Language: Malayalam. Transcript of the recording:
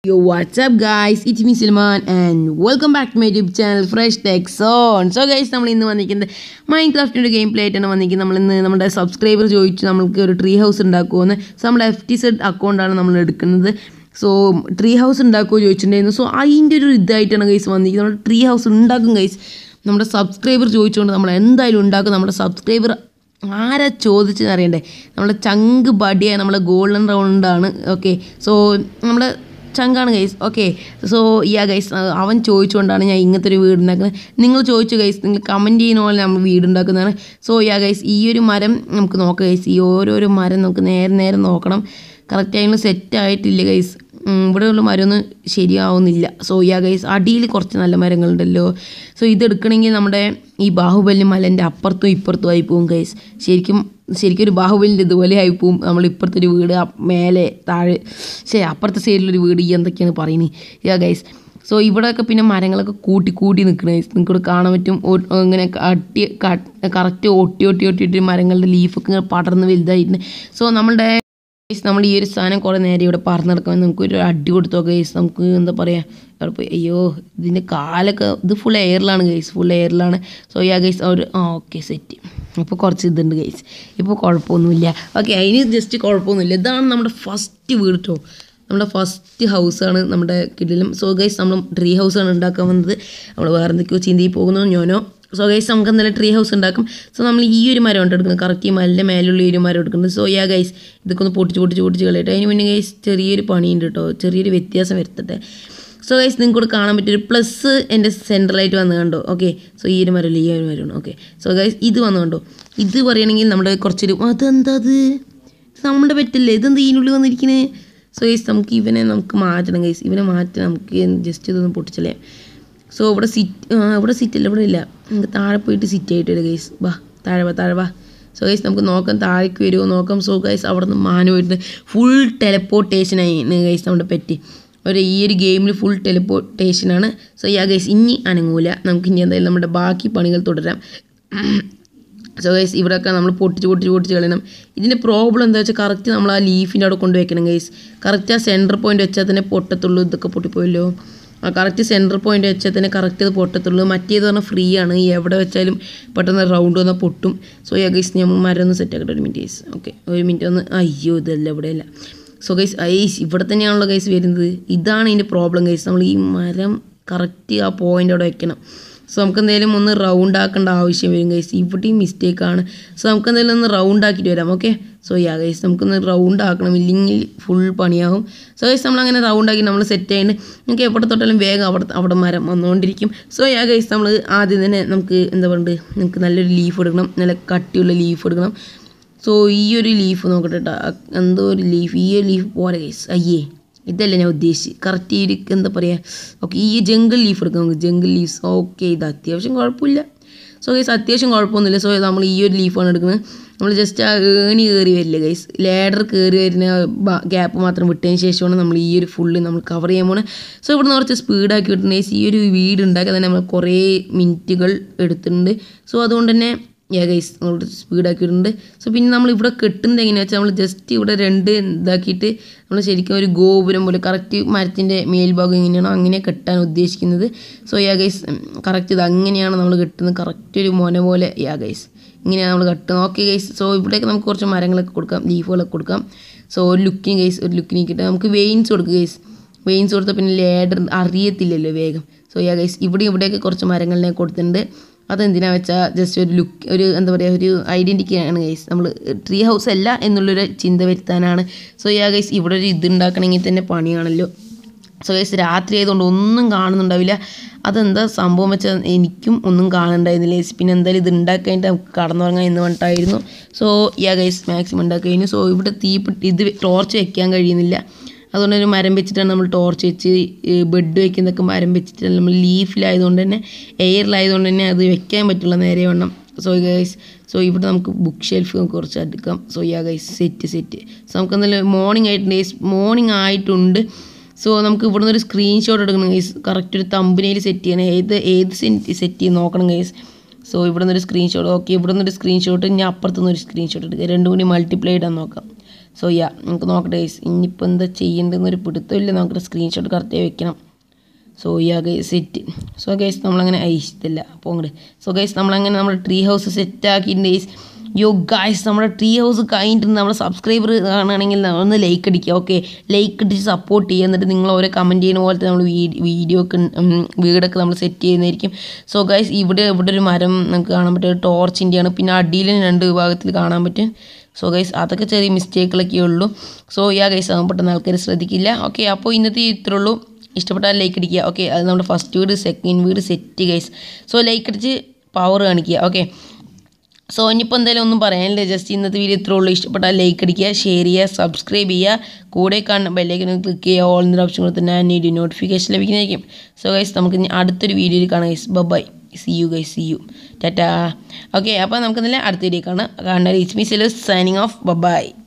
Yo, what's up guys? It's me Silman and welcome back to my YouTube channel Fresh Tech Zone. So guys, നമ്മൾ ഇന്ന് വന്നിരിക്കുന്നത് മൈൻഡ് ക്രാഫ്റ്റിൻ്റെ ഗെയിം പ്ലേ ആയിട്ടാണ് വന്നിരിക്കുന്നത് നമ്മൾ ഇന്ന് നമ്മുടെ സബ്സ്ക്രൈബർ ചോദിച്ചു നമ്മൾക്ക് ഒരു ട്രീ ഹൗസ് ഉണ്ടാക്കുമെന്ന് സോ നമ്മുടെ എഫ് ടി സെഡ് അക്കൗണ്ടാണ് നമ്മൾ എടുക്കുന്നത് സോ ട്രീ ഹൗസ് ഉണ്ടാക്കുമോ ചോദിച്ചിട്ടുണ്ടായിരുന്നു സോ അതിൻ്റെ ഒരു ഇതായിട്ടാണ് ഗൈസ് വന്നിരിക്കുന്നത് നമ്മുടെ ട്രീ ഹൗസ് ഉണ്ടാക്കും ഗൈസ് നമ്മുടെ സബ്സ്ക്രൈബർ ചോദിച്ചുകൊണ്ട് നമ്മൾ എന്തായാലും ഉണ്ടാക്കും നമ്മുടെ സബ്സ്ക്രൈബർ ആരാ ചോദിച്ചെന്ന് അറിയണ്ടേ നമ്മുടെ ചങ്ക് ബഡിയായ നമ്മളെ ഗോൾഡൻ റൗണ്ടാണ് ഓക്കെ സോ നമ്മുടെ ചങ്കാണ് guys okay so yeah guys അവൻ ചോദിച്ചുകൊണ്ടാണ് ഞാൻ ഇങ്ങനത്തെ ഒരു വീട് ഉണ്ടാക്കുന്നത് നിങ്ങൾ ചോദിച്ചു ഗൈസ് നിങ്ങൾ കമൻറ്റ് ചെയ്യുന്ന പോലെ നമ്മൾ വീട് ഉണ്ടാക്കുന്നതാണ് സോ യാ ഗൈസ് ഈ ഒരു മരം നമുക്ക് നോക്കാം ഗൈസ് ഈ ഓരോരോ മരം നമുക്ക് നേരെ നേരെ നോക്കണം കറക്റ്റ് അതിന് സെറ്റ് ആയിട്ടില്ല ഗൈസ് ഇവിടെയുള്ള മരമൊന്നും ശരിയാവുന്നില്ല സോ യാ ഗൈസ് അടിയിൽ കുറച്ച് നല്ല മരങ്ങളുണ്ടല്ലോ സോ ഇതെടുക്കണമെങ്കിൽ നമ്മുടെ ഈ ബാഹുബലി മലൻ്റെ അപ്പുറത്തും ഇപ്പുറത്തും ആയി പോകും ഗൈസ് ശരിക്കും ശരിക്കും ഒരു ബാഹുബലിൻ്റെ ഇതുപോലെ ആയി പോവും നമ്മൾ ഇപ്പുറത്തെ ഒരു വീട് അപ്പ് മേലെ താഴെ ശരി അപ്പുറത്തെ സൈഡിലൊരു വീട് ഈ എന്തൊക്കെയാണ് പറയുന്നത് യാ ഗൈസ് സോ ഇവിടെയൊക്കെ പിന്നെ മരങ്ങളൊക്കെ കൂട്ടി കൂട്ടി നിൽക്കണേ നിങ്ങൾക്ക് കാണാൻ പറ്റും ഒ- ഇങ്ങനെ കട്ടി കറക്റ്റ് ഒട്ടി ഒട്ടി ഒട്ടിയിട്ട് മരങ്ങളുടെ ലീഫൊക്കെ ഇങ്ങനെ പടർന്ന് വലുതായിട്ടുണ്ട് സോ നമ്മളുടെ ഗൈസ് നമ്മൾ ഈ ഒരു സാധനം കുറേ നേരം ഇവിടെ പറഞ്ഞു നടക്കാൻ നമുക്ക് ഒരു അടി കൊടുത്തോ ഗൈസ് നമുക്ക് എന്താ പറയുക അവിടെ പോയി അയ്യോ ഇതിൻ്റെ കാലൊക്കെ ഇത് ഫുൾ എയറിലാണ് ഗൈസ് ഫുൾ എയറിലാണ് സോ യാ ഗൈസ് ഒരു ആ ഓക്കെ സെറ്റ് ഇപ്പോൾ കുറച്ച് ഇതുണ്ട് ഗൈസ് ഇപ്പോൾ കുഴപ്പമൊന്നുമില്ല ഓക്കെ അതിന് ജസ്റ്റ് കുഴപ്പമൊന്നുമില്ല ഇതാണ് നമ്മുടെ ഫസ്റ്റ് വീട് കേട്ടോ നമ്മുടെ ഫസ്റ്റ് ഹൗസാണ് നമ്മുടെ കിടിലും സോ ഗൈസ് നമ്മൾ ട്രീ ഹൗസാണ് ഉണ്ടാക്കാൻ വന്നത് നമ്മൾ വേറെ എന്തൊക്കെയോ ചിന്തയിൽ പോകുന്നു ഞാനോ സോ ഗൈസ് നമുക്ക് എന്തായാലും ട്രീ ഹൗസ് ഉണ്ടാക്കും സോ നമ്മൾ ഈ ഒരു മരം ഉണ്ട് എടുക്കുന്നത് കറക്റ്റ് ഈ മലിൻ്റെ മേലുള്ള ഈ ഒരു മരം എടുക്കുന്നത് സോ യാ ഗൈസ് ഇതൊക്കെ ഒന്ന് പൊട്ടിച്ച് പൊട്ടിച്ച് പൊട്ടിച്ച് കളയട്ടെ അതിന് മുന്നേ ഗൈസ് ചെറിയൊരു പണിയുണ്ട് കേട്ടോ ചെറിയൊരു വ്യത്യാസം വരുത്തട്ടെ സോ ഗൈസ് നിങ്ങൾക്ക് കൂടെ കാണാൻ പറ്റിയൊരു പ്ലസ് എൻ്റെ സെൻട്രലായിട്ട് വന്ന് കണ്ടോ ഓക്കെ സോ ഈ ഒരു മരമല്ല ഈ ഒരു മരമാണ് ഓക്കെ സോ ഗൈസ് ഇത് വന്ന് കണ്ടോ ഇത് പറയുകയാണെങ്കിൽ നമ്മുടെ കുറച്ചൊരു അതെന്താ അത് ഇത് നമ്മുടെ പറ്റല്ലേ ഇതെന്താ ഇതിനുള്ളിൽ വന്നിരിക്കുന്നത് സോ ഗൈസ് നമുക്ക് ഇവനെ നമുക്ക് മാറ്റണം ഗൈസ് ഇവനെ മാറ്റണം നമുക്ക് ജസ്റ്റ് ഇതൊന്ന് പൊട്ടിച്ചല്ലേ സോ ഇവിടെ സിറ്റ് ഇവിടെ സിറ്റ് അല്ല ഇവിടെ ഇല്ല നമുക്ക് താഴെ പോയിട്ട് സിറ്റ് ആയിട്ട് വരും ഗൈസ് വാ താഴെ വാ താഴെ വാ സോ ഗൈസ് നമുക്ക് നോക്കാം താഴേക്ക് വരുമോ നോക്കാം സോ ഗൈസ് അവിടെ നിന്ന് മാന പോയിട്ട് ഫുൾ ടെലപ്പോർട്ടേഷനായി ഗൈസ് നമ്മുടെ പെറ്റി ഒരു ഈ ഒരു ഗെയിമിൽ ഫുൾ ടെലിപ്പോർട്ടേഷനാണ് സോ യാ ഗൈസ് ഇനി അനങ്ങൂല നമുക്ക് ഇനി എന്തായാലും നമ്മുടെ ബാക്കി പണികൾ തുടരാം സോ ഗൈസ് ഇവിടെയൊക്കെ നമ്മൾ പൊട്ടിച്ച് പൊട്ടിച്ച് പൊട്ടിച്ച് കളയണം ഇതിൻ്റെ പ്രോബ്ലം എന്താ വെച്ചാൽ കറക്റ്റ് നമ്മൾ ആ ലീഫിൻ്റെ അവിടെ കൊണ്ട് വെക്കണം ഗൈസ് കറക്റ്റ് ആ സെൻറ്റർ പോയിന്റ് വെച്ചാൽ തന്നെ പൊട്ടത്തുള്ളൂ ഇതൊക്കെ പൊട്ടിപ്പോയല്ലോ ആ കറക്റ്റ് സെൻറ്റർ പോയിന്റ് വെച്ചാൽ തന്നെ കറക്റ്റ് അത് പൊട്ടത്തുള്ളൂ മറ്റേത് പറഞ്ഞാൽ ഫ്രീ ആണ് ഈ എവിടെ വെച്ചാലും പെട്ടെന്ന് റൗണ്ട് വന്നാൽ പൊട്ടും സോ യാ ഗൈസ് ഞാൻ മരം ഒന്ന് സെറ്റ് ആക്കട്ടെ ഒരു മിനിറ്റ് ഗൈസ് ഓക്കെ ഒരു മിനിറ്റ് ഒന്ന് അയ്യോ ഇതല്ല ഇവിടെയല്ല സോ ഗൈസ് ഐസ് ഇവിടെ തന്നെയാണല്ലോ ഗൈസ് വരുന്നത് ഇതാണ് ഇതിൻ്റെ പ്രോബ്ലം ഗൈസ് നമ്മൾ ഈ മരം കറക്റ്റ് ആ പോയിന്റ് അവിടെ വെക്കണം സോ നമുക്ക് എന്തെങ്കിലും ഒന്ന് റൗണ്ട് ആക്കേണ്ട ആവശ്യം വരും ഗൈസ് ഇവിടെയും മിസ്റ്റേക്കാണ് സോ നമുക്ക് എന്തെങ്കിലും ഒന്ന് റൗണ്ട് ആക്കിയിട്ട് വരാം ഓക്കെ സോ യാ ഗൈസ് നമുക്കൊന്ന് റൗണ്ട് ആക്കണം ഇല്ലെങ്കിൽ ഫുൾ പണിയാവും സോ ഗൈസ് നമ്മളങ്ങനെ റൗണ്ട് ആക്കി നമ്മൾ സെറ്റ് ആയിട്ട് നമുക്ക് എവിടെ തൊട്ടാലും വേഗം അവിടെ അവിടെ മരം വന്നുകൊണ്ടിരിക്കും സോ യാ ഗൈസ് നമ്മൾ ആദ്യം തന്നെ നമുക്ക് എന്താ പറയുക നമുക്ക് നല്ലൊരു ലീഫ് എടുക്കണം നല്ല കട്ടിയുള്ള ലീഫ് എടുക്കണം സോ ഈ ഒരു ലീഫ് നോക്കട്ടെ കേട്ടോ എന്തോ ഒരു ലീഫ് ഈ ഒരു ലീഫ് പോരെ ഗൈസ് അയ്യേ ഇതല്ല ഞാൻ ഉദ്ദേശിച്ച് കറക്റ്റ് ഈ ഒരു എന്താ പറയുക ഓക്കെ ഈ ജംഗിൾ ലീഫ് എടുക്കാം നമുക്ക് ജംഗിൾ ലീവ്സ് ഓക്കെ ഇത് അത്യാവശ്യം കുഴപ്പമില്ല സോ ഗൈസ് അത്യാവശ്യം കുഴപ്പമൊന്നുമില്ല സോ നമ്മൾ ഈ ഒരു ലീഫാണ് എടുക്കുന്നത് നമ്മൾ ജസ്റ്റ് ആ ഏണി കയറി വരില്ല ഗൈസ് ലേഡർ കയറി വരുന്ന ഗ്യാപ്പ് മാത്രം വിട്ടതിന് ശേഷമാണ് നമ്മൾ ഈ ഒരു ഫുള്ള് നമ്മൾ കവർ ചെയ്യാൻ പോകുന്നത് സോ ഇവിടുന്ന് കുറച്ച് സ്പീഡാക്കി വിട്ടിട്ടുണ്ട് ഗൈസ് ഈ ഒരു വീട് ഉണ്ടാക്കാൻ തന്നെ നമ്മൾ കുറേ മിനിറ്റുകൾ എടുത്തിട്ടുണ്ട് സോ അതുകൊണ്ട് തന്നെ യാ ഗൈസ് നമ്മൾ സ്പീഡാക്കിയിട്ടുണ്ട് സോ പിന്നെ നമ്മൾ ഇവിടെ കെട്ടുന്നത് എങ്ങനെയാണെന്ന് വെച്ചാൽ നമ്മൾ ജസ്റ്റ് ഇവിടെ രണ്ട് ഇതാക്കിയിട്ട് നമ്മൾ ശരിക്കും ഒരു ഗോപുരം പോലെ കറക്റ്റ് മരത്തിൻ്റെ മേൽഭാഗം എങ്ങനെയാണോ അങ്ങനെ കെട്ടാൻ ഉദ്ദേശിക്കുന്നത് സോ യാ ഗൈസ് കറക്റ്റ് ഇത് അങ്ങനെയാണ് നമ്മൾ കെട്ടുന്നത് കറക്റ്റ് ഒരു മൊന പോലെ യാ ഗൈസ് ഇങ്ങനെയാണ് നമ്മൾ കെട്ടുന്നത് ഓക്കെ ഗൈസ് സോ ഇവിടേക്ക് നമുക്ക് കുറച്ച് മരങ്ങളൊക്കെ കൊടുക്കാം ലീഫുകളൊക്കെ കൊടുക്കാം സോ ഒരു ലുക്കിന് ഗൈസ് ഒരു ലുക്കിന് കിട്ടുക നമുക്ക് വെയിൻസ് കൊടുക്കുക ഗൈസ് വെയിൻസ് കൊടുത്താൽ പിന്നെ ലേഡർ അറിയത്തില്ലല്ലോ വേഗം സോ യാ ഗൈസ് ഇവിടെ ഇവിടെയൊക്കെ കുറച്ച് മരങ്ങളിനെ കൊടുത്തിട്ടുണ്ട് അതെന്തിനാ വെച്ചാൽ ജസ്റ്റ് ഒരു ലുക്ക് ഒരു എന്താ പറയുക ഒരു ഐഡൻറ്റിറ്റി ആണ് ഗൈസ് നമ്മൾ ട്രീ ഹൗസ് അല്ല എന്നുള്ളൊരു ചിന്ത വരുത്താനാണ് സോ യാ ഗൈസ് ഇവിടെ ഒരു ഇത് ഉണ്ടാക്കണമെങ്കിൽ തന്നെ പണിയാണല്ലോ സോ ഗൈസ് രാത്രി ആയതുകൊണ്ട് ഒന്നും കാണുന്നുണ്ടാവില്ല അതെന്താ സംഭവം വെച്ചാൽ എനിക്കും ഒന്നും കാണുന്നുണ്ടായിരുന്നില്ല ഗൈസ് പിന്നെ എന്തായാലും ഇത് ഉണ്ടാക്കാനായിട്ട് നമുക്ക് കടന്നുറങ്ങാൻ എന്ന് പറഞ്ഞിട്ടായിരുന്നു സോ യാ ഗൈസ് മാക്സിമം ഉണ്ടാക്കി കഴിഞ്ഞു സോ ഇവിടെ തീ പിടി- ഇത് ടോർച്ച് വെക്കാൻ കഴിയുന്നില്ല അതുകൊണ്ട് ഒരു മരം വെച്ചിട്ടാണ് നമ്മൾ ടോർച്ച് വെച്ച് ബെഡ് വെക്കുന്നതൊക്കെ മരം വെച്ചിട്ടാണ് നമ്മൾ ലീഫിലായതുകൊണ്ട് തന്നെ എയറിലായതുകൊണ്ട് തന്നെ അത് വെക്കാൻ പറ്റുള്ള നേരെ വണ്ണം സോ ഗൈസ് സോ ഇവിടെ നമുക്ക് ബുക്ക് ഷെൽഫ് കുറച്ച് എടുക്കാം so yeah guys set set so നമുക്ക് എന്തായാലും മോർണിംഗ് ആയിട്ടുണ്ട് ഗൈസ് മോർണിംഗ് ആയിട്ടുണ്ട് സോ നമുക്ക് ഇവിടെ നിന്ന് ഒരു സ്ക്രീൻഷോട്ട് എടുക്കണം ഗൈസ് കറക്റ്റ് ഒരു തമ്പനയിൽ സെറ്റ് ചെയ്യണം ഏത് ഏത് സെറ്റ് ചെയ്ത് നോക്കണം ഗൈസ് സോ ഇവിടെ നിന്നൊരു സ്ക്രീൻഷോട്ട് ഓക്കെ ഇവിടെ നിന്നൊരു സ്ക്രീൻഷോട്ട് ഞാൻ അപ്പുറത്തുനിന്ന് ഒരു സ്ക്രീൻഷോട്ട് എടുക്കുക രണ്ടും കൂടി മൾട്ടിപ്ലൈ ഇടാൻ നോക്കാം സോ യാ നമുക്ക് നോക്കട്ടെ ഗൈസ് ഇനിയിപ്പോൾ എന്താ ചെയ്യേണ്ടതെന്നൊരു പിടുത്തമില്ല നമുക്ക് സ്ക്രീൻഷോട്ട് കറക്റ്റായി വെക്കണം so yeah guys set so guys നമ്മളങ്ങനെ ഐശ്യത്തില്ല അപ്പോൾ അങ്ങോട്ട് സോ ഗൈസ് നമ്മളങ്ങനെ നമ്മുടെ ട്രീ ഹൗസ് സെറ്റ് ആക്കിയിട്ടുണ്ട് ഗൈസ് യോ ഗൈസ് നമ്മുടെ ട്രീ ഹൗസ് കഴിഞ്ഞിട്ട് നമ്മുടെ സബ്സ്ക്രൈബർ കാണുകയാണെങ്കിൽ ഒന്ന് ലൈക്ക് അടിക്കുക ഓക്കെ ലൈക്ക് അടിച്ച് സപ്പോർട്ട് ചെയ്യുക എന്നിട്ട് നിങ്ങൾ ഓരോ കമൻറ്റ് ചെയ്യുന്ന പോലത്തെ നമ്മൾ വീഡിയോ ഒക്കെ വീടൊക്കെ നമ്മൾ സെറ്റ് ചെയ്യുന്നതായിരിക്കും സോ ഗൈസ് ഇവിടെ ഇവിടെ ഒരു മരം നമുക്ക് കാണാൻ പറ്റും ടോർച്ചിൻ്റെയാണ് പിന്നെ അടിയിൽ രണ്ട് വിഭാഗത്തിൽ കാണാൻ പറ്റും സോ ഗൈസ് അതൊക്കെ ചെറിയ മിസ്റ്റേക്കുകളൊക്കെ ഉള്ളൂ സോ യാ ഗൈസ് ആകുമ്പോൾ പെട്ടെന്ന് ആൾക്കാർ ശ്രദ്ധിക്കില്ല ഓക്കെ അപ്പോൾ ഇന്നത്തെ ഇത്രേ ഉള്ളൂ ഇഷ്ടപ്പെട്ടാൽ ലൈക്ക് അടിക്കുക ഓക്കെ അത് നമ്മുടെ ഫസ്റ്റ് വീട് സെക്കൻഡ് വീട് സെറ്റ് ഗൈസ് സോ ലൈക്ക് അടിച്ച് പവർ കാണിക്കുക ഓക്കെ സോ ഇനിയിപ്പോൾ എന്തായാലും ഒന്നും പറയാനില്ല ജസ്റ്റ് ഇന്നത്തെ വീഡിയോ ഇത്രേ ഉള്ളൂ ഇഷ്ടപ്പെട്ടാൽ ലൈക്ക് അടിക്കുക ഷെയർ ചെയ്യുക സബ്സ്ക്രൈബ് ചെയ്യുക കൂടെ കാണുന്ന ബെല്ലൈക്കൻ ക്ലിക്ക് ചെയ്യുക ഓൾ എന്നൊരു ഓപ്ഷൻ കൊടുത്ത് ഞാൻ ഒരു നോട്ടിഫിക്കേഷൻ ലഭിക്കുന്നതായിരിക്കും സോ ഗൈസ് നമുക്ക് ഇനി അടുത്തൊരു വീഡിയോയിൽ കാണാം guys bye see you guys see you ടാറ്റാ ഓക്കെ അപ്പോൾ നമുക്ക് നല്ല അടുത്ത വീഡിയോ കാണാം കാണുന്ന ഇറ്റ്സ് മീ സെലസ് സൈനിങ് ഓഫ് ബൈ